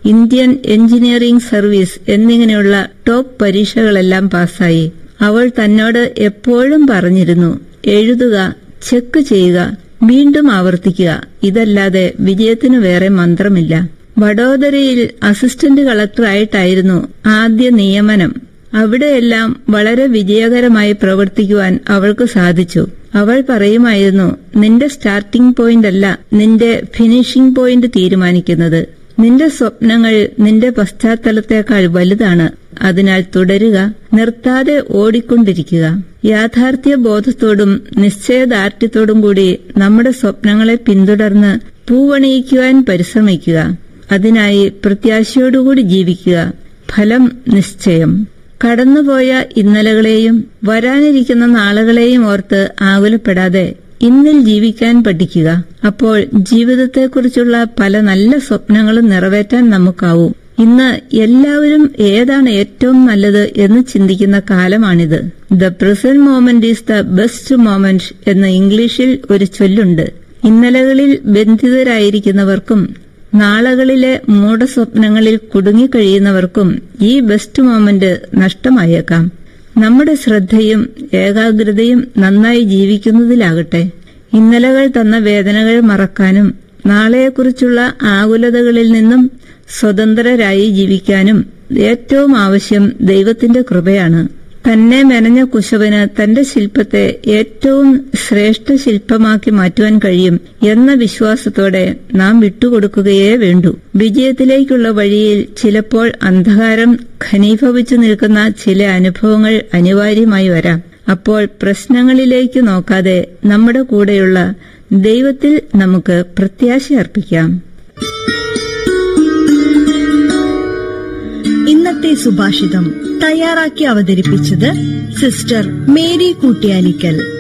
Indian engineering service എന്നിങ്ങനെയുള്ള top പരീക്ഷകളെല്ലാം പാസ്സായി അവൾ തന്നോട് എപ്പോഴും പറഞ്ഞിരുന്നു എഴുതുക ചെക്ക് ചെയ്യുക വീണ്ടും ആവർത്തിക്കുക ഇതല്ലാതെ വിജയത്തിനു വേറെ മന്ത്രമില്ല വഡോദരയിൽ അസിസ്റ്റന്റ് കളക്ടറായിട്ടായിരുന്നു ആദ്യ നിയമനം അവിടെയെല്ലാം വളരെ വിജയകരമായി പ്രവർത്തിക്കുവാൻ അവൾക്ക് സാധിച്ചു അവൾ പറയുമായിരുന്നു നിന്റെ സ്റ്റാർട്ടിംഗ് പോയിന്റ് അല്ല നിന്റെ ഫിനിഷിംഗ് പോയിന്റ് തീരുമാനിക്കുന്നത് നിന്റെ സ്വപ്നങ്ങൾ നിന്റെ പശ്ചാത്തലത്തേക്കാൾ വലുതാണ് അതിനാൽ തുടരുക നിർത്താതെ ഓടിക്കൊണ്ടിരിക്കുക യാഥാർത്ഥ്യ ബോധത്തോടും നിശ്ചയദാർഢ്യത്തോടും കൂടി നമ്മുടെ സ്വപ്നങ്ങളെ പിന്തുടർന്ന് പൂവണിയിക്കുവാൻ പരിശ്രമിക്കുക അതിനായി പ്രത്യാശയോടുകൂടി ജീവിക്കുക ഫലം നിശ്ചയം കടന്നുപോയ ഇന്നലകളെയും വരാനിരിക്കുന്ന നാളുകളെയും ഓർത്ത് ആകുലപ്പെടാതെ ഇന്നിൽ ജീവിക്കാൻ പഠിക്കുക അപ്പോൾ ജീവിതത്തെക്കുറിച്ചുള്ള പല നല്ല സ്വപ്നങ്ങളും നിറവേറ്റാൻ നമുക്കാവും ഇന്ന് എല്ലാവരും ഏതാണ് ഏറ്റവും നല്ലത് എന്ന് ചിന്തിക്കുന്ന കാലമാണിത് the present moment is the best moment എന്ന ഇംഗ്ലീഷിൽ ഒരു ചൊല്ലുണ്ട് ഇന്നലകളിൽ ബന്ധിതരായിരിക്കുന്നവർക്കും നാളകളിലെ മൂഢസ്വപ്നങ്ങളിൽ കുടുങ്ങിക്കഴിയുന്നവർക്കും ഈ ബെസ്റ്റ് മൊമെന്റ് നഷ്ടമായേക്കാം നമ്മുടെ ശ്രദ്ധയും ഏകാഗ്രതയും നന്നായി ജീവിക്കുന്നതിലാകട്ടെ ഇന്നലകൾ തന്ന വേദനകൾ മറക്കാനും നാളെയെക്കുറിച്ചുള്ള ആകുലതകളിൽ നിന്നും സ്വതന്ത്രരായി ജീവിക്കാനും ഏറ്റവും ആവശ്യം ദൈവത്തിന്റെ കൃപയാണ് തന്നെ മെനഞ്ഞ കുശവന് തന്റെ ശില്പത്തെ ഏറ്റവും ശ്രേഷ്ഠ ശില്പമാക്കി മാറ്റുവാൻ കഴിയും എന്ന വിശ്വാസത്തോടെ നാം വിട്ടുകൊടുക്കുകയേ വേണ്ടൂ വിജയത്തിലേക്കുള്ള വഴിയിൽ ചിലപ്പോൾ അന്ധകാരം ഘനീഭവിച്ചു നിൽക്കുന്ന ചില അനുഭവങ്ങൾ അനിവാര്യമായി വരാം അപ്പോൾ പ്രശ്നങ്ങളിലേക്ക് നോക്കാതെ നമ്മുടെ കൂടെയുള്ള ദൈവത്തിൽ നമുക്ക് പ്രത്യാശ അർപ്പിക്കാം ഇന്നത്തെ സുഭാഷിതം തയ്യാറാക്കി അവതരിപ്പിച്ചത് സിസ്റ്റർ മേരി കൂട്ടിയാനിക്കൽ